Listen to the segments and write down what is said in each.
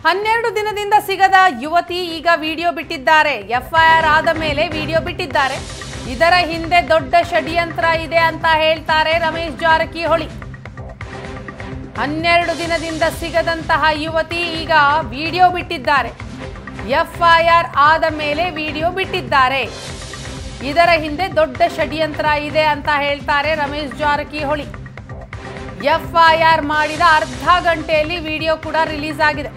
ಹನ್ನೆರಡು ದಿನದಿಂದ ಸಿಗದ ಯುವತಿ ಈಗ ವಿಡಿಯೋ ಬಿಟ್ಟಿದ್ದಾರೆ ಎಫ್ಐಆರ್ ಆದ ಮೇಲೆ ವಿಡಿಯೋ ಬಿಟ್ಟಿದ್ದಾರೆ ಇದರ ಹಿಂದೆ ದೊಡ್ಡ ಷಡ್ಯಂತ್ರ ಇದೆ ಅಂತ ಹೇಳ್ತಾರೆ ರಮೇಶ್ ಜಾರಕಿಹೊಳಿ ಹನ್ನೆರಡು ದಿನದಿಂದ ಸಿಗದಂತಹ ಯುವತಿ ಈಗ ವಿಡಿಯೋ ಬಿಟ್ಟಿದ್ದಾರೆ ಎಫ್ಐಆರ್ ಆದ ಮೇಲೆ ವಿಡಿಯೋ ಬಿಟ್ಟಿದ್ದಾರೆ ಇದರ ಹಿಂದೆ ದೊಡ್ಡ ಷಡ್ಯಂತ್ರ ಇದೆ ಅಂತ ಹೇಳ್ತಾರೆ ರಮೇಶ್ ಜಾರಕಿಹೊಳಿ ಎಫ್ಐಆರ್ ಮಾಡಿದ ಅರ್ಧ ಗಂಟೆಯಲ್ಲಿ ವಿಡಿಯೋ ಕೂಡ ರಿಲೀಸ್ ಆಗಿದೆ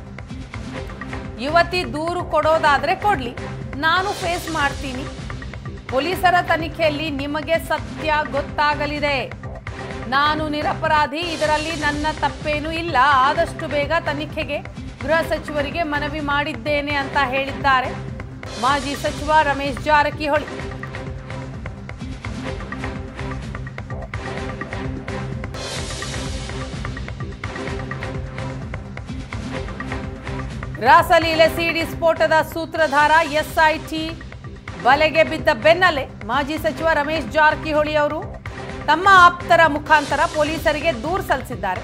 ಯುವತಿ ದೂರು ಕೊಡೋದಾದ್ರೆ ಕೊಡ್ಲಿ ನಾನು ಫೇಸ್ ಮಾಡ್ತೀನಿ ಪೊಲೀಸರ ತನಿಖೆಯಲ್ಲಿ ನಿಮಗೆ ಸತ್ಯ ಗೊತ್ತಾಗಲಿದೆ ನಾನು ನಿರಪರಾಧಿ ಇದರಲ್ಲಿ ನನ್ನ ತಪ್ಪೇನೂ ಇಲ್ಲ ಆದಷ್ಟು ಬೇಗ ತನಿಖೆಗೆ ಗೃಹ ಸಚಿವರಿಗೆ ಮನವಿ ಮಾಡಿದ್ದೇನೆ ಅಂತ ಹೇಳಿದ್ದಾರೆ ಮಾಜಿ ಸಚಿವ ರಮೇಶ್ ಜಾರಕಿಹೊಳಿ ರಾಸಲೀಲೆ ಸಿಡಿ ಸ್ಫೋಟದ ಸೂತ್ರಧಾರ ಎಸ್ಐಟಿ ಬಲೆಗೆ ಬಿದ್ದ ಬೆನ್ನಲ್ಲೇ ಮಾಜಿ ಸಚಿವ ರಮೇಶ್ ಜಾರಕಿಹೊಳಿ ಅವರು ತಮ್ಮ ಆಪ್ತರ ಮುಖಾಂತರ ಪೊಲೀಸರಿಗೆ ದೂರು ಸಲ್ಲಿಸಿದ್ದಾರೆ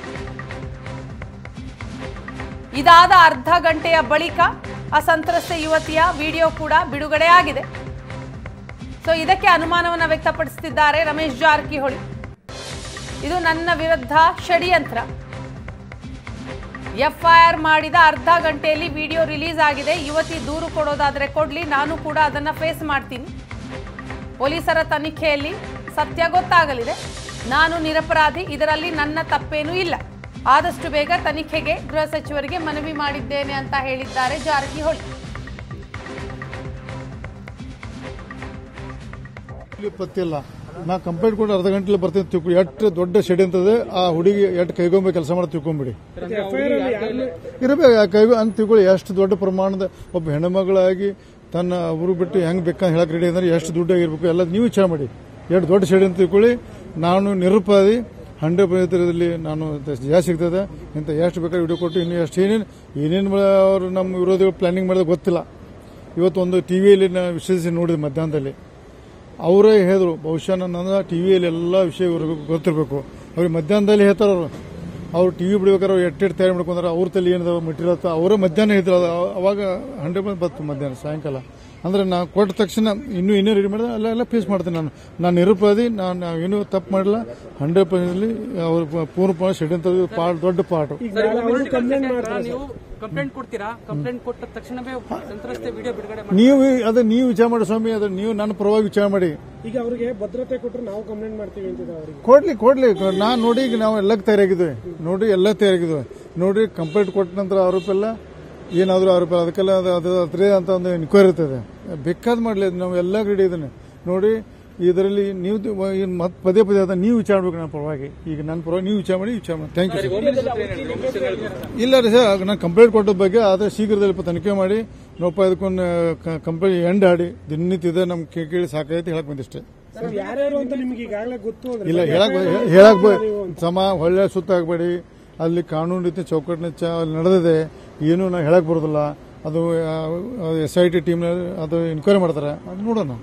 ಇದಾದ ಅರ್ಧ ಗಂಟೆಯ ಬಳಿಕ ಆ ಸಂತ್ರಸ್ತ ಯುವತಿಯ ವಿಡಿಯೋ ಕೂಡ ಬಿಡುಗಡೆ ಆಗಿದೆ ಸೊ ಇದಕ್ಕೆ ಅನುಮಾನವನ್ನು ವ್ಯಕ್ತಪಡಿಸುತ್ತಿದ್ದಾರೆ ರಮೇಶ್ ಜಾರಕಿಹೊಳಿ ಇದು ನನ್ನ ವಿರುದ್ಧ ಷಡ್ಯಂತ್ರ ಎಫ್ಐಆರ್ ಮಾಡಿದ ಅರ್ಧ ಗಂಟೆಯಲ್ಲಿ ವಿಡಿಯೋ ರಿಲೀಸ್ ಆಗಿದೆ ಯುವತಿ ದೂರು ಕೊಡೋದಾದ್ರೆ ಕೊಡ್ಲಿ ನಾನು ಕೂಡ ಅದನ್ನ ಫೇಸ್ ಮಾಡ್ತೀನಿ ಪೊಲೀಸರ ತನಿಖೆಯಲ್ಲಿ ಸತ್ಯ ಗೊತ್ತಾಗಲಿದೆ ನಾನು ನಿರಪರಾಧಿ ಇದರಲ್ಲಿ ನನ್ನ ತಪ್ಪೇನೂ ಇಲ್ಲ ಆದಷ್ಟು ಬೇಗ ತನಿಖೆಗೆ ಗೃಹ ಸಚಿವರಿಗೆ ಮನವಿ ಮಾಡಿದ್ದೇನೆ ಅಂತ ಹೇಳಿದ್ದಾರೆ ಜಾರಕಿಹೊಳಿ ಇಲ್ಲಿ ಪತ್ತಿಲ್ಲ ನಾ ಕಂಪ್ಲೇಂಟ್ ಕೊಟ್ಟು ಅರ್ಧ ಗಂಟೆ ಬರ್ತೀನಿ ತಿಳ್ಕೊ ಎಷ್ಟು ದೊಡ್ಡ ಷಡ್ಯಂತ್ರ ಇದೆ ಆ ಹುಡುಗಿ ಎಷ್ಟು ಕೈಗೊಂಬೆ ಕೆಲಸ ಮಾಡಿ ತಿಳ್ಕೊಂಬಿಡಿ ಇರಬೇಕು ಆ ಕೈಗೊ ಅಂತ ತಿಳ್ಕೊಳ್ಳಿ ಎಷ್ಟು ದೊಡ್ಡ ಪ್ರಮಾಣದ ಒಬ್ಬ ಹೆಣ್ಮಗಳಾಗಿ ತನ್ನ ಊರು ಬಿಟ್ಟು ಹೆಂಗ್ ಬೇಕಂತ ಹೇಳಕ್ ರೆಡಿ ಅಂದ್ರೆ ಎಷ್ಟು ದುಡ್ಡಾಗಿರ್ಬೇಕು ಎಲ್ಲ ನೀವು ವಿಚಾರ ಮಾಡಿ ಎಷ್ಟು ದೊಡ್ಡ ಷಡ್ಯಂತ್ರ ತಿಳ್ಕೊಳ್ಳಿ ನಾನು ನಿರುಪಾದಿ ಹಂಡ್ರೆಡ್ ಪರ್ಸೆಂಟಲ್ಲಿ ನಾನು ಜಾಸ್ತಿ ಸಿಗ್ತದೆ ಇಂಥ ಎಷ್ಟು ಬೇಕಾದ್ರೆ ವಿಡಿಯೋ ಕೊಟ್ಟು ಇನ್ನು ಎಷ್ಟು ಏನೇನು ಏನೇನು ಅವರು ನಮ್ಮ ವಿರೋಧಿಗಳು ಪ್ಲಾನಿಂಗ್ ಮಾಡಿದ್ರೆ ಗೊತ್ತಿಲ್ಲ ಇವತ್ತು ಒಂದು ಟಿವಿಯಲ್ಲಿ ನಾನು ವಿಶ್ಲೇಷಿಸಿ ನೋಡಿದೆ ಮಧ್ಯಾಹ್ನದಲ್ಲಿ ಅವರೇ ಹೇಳಿದ್ರು ಬಹುಶಃ ನನ್ನ ಟಿವಿಯಲ್ಲಿ ಎಲ್ಲ ವಿಷಯ ಇವ್ರಿಗೆ ಗೊತ್ತಿರಬೇಕು ಅವ್ರಿಗೆ ಮಧ್ಯಾಹ್ನದಲ್ಲಿ ಹೇಳ್ತಾರ ಅವರು ಅವ್ರು ಟಿವಿ ಬಿಡ್ಬೇಕಾದ್ರೆ ಅವ್ರು ಎಟ್ಟೆಟ್ಟು ತಯಾರಿ ಮಾಡ್ಕೊಂಡ್ರೆ ಅವ್ರ ತಲೆ ಏನಿದಾವೆ ಮೆಟೀರಿಯಲ್ ಅಂತ ಅವರೇ ಮಧ್ಯಾಹ್ನ ಹೇಳಿದ್ರು ಅದು ಅವಾಗ ಹಂಡ್ರೆಡ್ ಪರ್ಸೆಂಟ್ ಬತ್ತು ಮಧ್ಯಾಹ್ನ ಸಾಯಂಕಾಲ ಅಂದ್ರೆ ನಾ ಕೊಟ್ಟ ತಕ್ಷಣ ಇನ್ನೂ ಇನ್ನೂ ರೆಡಿ ಮಾಡಿದ್ರೆ ಅಲ್ಲ ಎಲ್ಲ ಫೇಸ್ ಮಾಡ್ತೀನಿ ನಾನು ನಾನು ನಿರುಪರಾಧಿ ನಾನು ಏನೂ ತಪ್ಪು ಮಾಡಿಲ್ಲ ಹಂಡ್ರೆಡ್ ಪರ್ಸೆಂಟ್ಲಿ ಅವ್ರ ಪೂರ್ಣ ಷಡ್ಯಂತ್ರ ಪಾರ್ಟ್ ದೊಡ್ಡ ಪಾರ್ಟ್ ನೀವು ಕಂಪ್ಲೇಂಟ್ ಕೊಡ್ತೀರಾ ಕಂಪ್ಲೇಂಟ್ ಕೊಟ್ಟ ತಕ್ಷಣವೇ ಸಂತ್ರಸ್ತೆ ವಿಡಿಯೋ ಬಿಡುಗಡೆ ಮಾಡಿ ನೀವು ಅದು ನೀವು ವಿಚಾರ ಮಾಡಿ ಸ್ವಾಮಿ ಅದು ನೀವು ನನ್ನ ಪರವಾಗಿ ವಿಚಾರ ಮಾಡಿ ಈಗ ಅವ್ರಿಗೆ ಭದ್ರತೆ ಕೊಟ್ಟರೆ ನಾವು ಕಂಪ್ಲೇಂಟ್ ಮಾಡ್ತೀವಿ ಅಂತಿದೆ ಅವ್ರಿಗೆ ಕೊಡ್ಲಿ ಕೊಡ್ಲಿ ನಾನ್ ನೋಡಿ ಈಗ ನಾವು ಎಲ್ಲ ತಯಾರಾಗಿದ್ವಿ ನೋಡಿ ಎಲ್ಲ ತಯಾರಾಗಿದ್ವಿ ನೋಡಿ ಕಂಪ್ಲೇಂಟ್ ಕೊಟ್ಟ ನಂತರ ಆರೋಪ ಎಲ್ಲ ಏನಾದರೂ ಆರೋಪ ಇಲ್ಲ. ಅದಕ್ಕೆಲ್ಲ ಅದು ಅದು ಅದ್ರೇ ಅಂತ ಒಂದು ಎನ್ಕ್ವೈರಿ ಇರ್ತದೆ ಬೇಕಾದ್ ಮಾಡಲಿ ನಾವು ಎಲ್ಲ ರೆಡಿ ಇದನ್ನ ನೋಡಿ ಇದರಲ್ಲಿ ನೀವು ಮತ್ತೆ ಪದೇ ಪದೇ ಅದ ನೀವು ವಿಚಾರ ಮಾಡ್ಬೇಕು ನನ್ನ ಪರವಾಗಿ ಈಗ ನನ್ನ ಪರವಾಗಿ ನೀವು ವಿಚಾರ ಮಾಡಿ ವಿಚಾರ ಮಾಡಿ ಥ್ಯಾಂಕ್ ಯು ಇಲ್ಲ ರೀ ಸರ್ ನಾನು ಕಂಪ್ಲೇಂಟ್ ಕೊಟ್ಟ ಬಗ್ಗೆ ಆದರೆ ಶೀಘ್ರದಲ್ಲಿ ಪ- ತನಿಖೆ ಮಾಡಿ ನೋಡಪ್ಪ ಇದಕ್ಕೊಂದು ಕಂಪ್ಲೇಂಟ್ ಎಂಡ್ ಆಡಿ ದಿನನಿತ್ಯದ ನಮ್ ಕೇ- ಕೇಳಿ ಸಾಕೈತಿ ಹೇಳಕ್ ಬಂದಿಷ್ಟೇ ಸರ್ ಯಾರ್ಯಾರು ಅಂತ ನಿಮ್ಗೆ ಈಗಾಗಲೇ ಗೊತ್ತು ಅಂದ್ರೆ ಇಲ್ಲ ಹೇಳಕ್ ಹೇಳಕ್ ಬ- ಸಮ ಒಳ್ಳೆ ಸುತ್ತಾಗಬೇಡಿ ಅಲ್ಲಿ ಕಾನೂನು ರೀತಿ ಚೌಕಟ್ಟಿನ ಚ- ಅಲ್ಲಿ ನಡೆದಿದೆ ಏನು ನಾವು ಹೇಳಕ್ ಬರೋದಿಲ್ಲ ಅದು ಎಸ್ ಐ ಟಿ ಟೀಮ್ ಅದು ಎನ್ಕ್ವೈರಿ ಮಾಡ್ತಾರೆ ಅದು ನೋಡೋಣ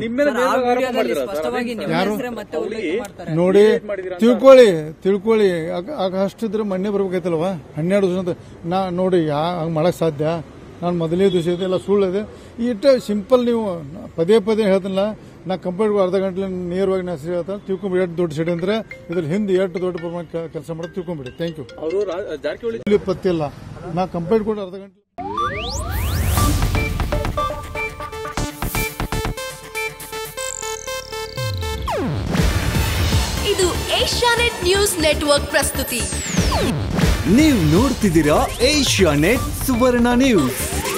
ಯಾರು ನೋಡಿ ತಿಳ್ಕೊಳ್ಳಿ ತಿಳ್ಕೊಳ್ಳಿ ಆಗ- ಆಗ ಅಷ್ಟಿದ್ರೆ ಮೊನ್ನೆ ಬರ್ಬೇಕಾಯ್ತಲ್ವಾ ಹನ್ನೆರಡು ದಿವಸ ಅಂತ ನಾ ನೋಡಿ ಯಾ ಹಂಗ್ ಮಾಡಕ್ ಸಾಧ್ಯ ನಾನು ಮೊದಲನೇ ದಿವಸ ಇದೆ ಎಲ್ಲ ಸುಳ್ಳಿದೆ ಇಷ್ಟ ಸಿಂಪಲ್ ನೀವು ಪದೇ ಪದೇ ಹೇಳ್ತಿಲ್ಲ ನಾ ಕಂಪ್ಲೇಂಟ್ ಅರ್ಧ ಗಂಟೆ ನೇರವಾಗಿ ನಾ ಹೆಸರು ಹೇಳ್ತಾನೆ ತಿಳ್ಕೊಂಬಿಡಿ ಎಷ್ಟು ದೊಡ್ಡ ಸಿಡಿ ಅಂದ್ರೆ ಇದ್ರ ಹಿಂದೆ ಎಷ್ಟು ದೊಡ್ಡ ಪ್ರಮಾಣ ಕೆಲಸ ಮಾಡೋದು ತಿಳ್ಕೊಂಬಿಡಿ ಥ್ಯಾಂಕ್ ಯು ಅವರು ಜಾರಕಿಹೊಳಿ ಇಲ್ಲಿ ಪತ್ತಿಲ್ಲ ನಾ ಕಂಪ್ಲೇಂಟ್ ಕೊಟ್ಟು ಅರ್ಧ ಗಂಟೆ ಇದು ಏಷ್ಯಾನೆಟ್ ನ್ಯೂಸ್ ನೆಟ್ವರ್ಕ್ ಪ್ರಸ್ತುತಿ ನೀವು ನೋಡ್ತಿದ್ದೀರಾ ಏಷ್ಯಾ ನೆಟ್ ಸುವರ್ಣ ನ್ಯೂಸ್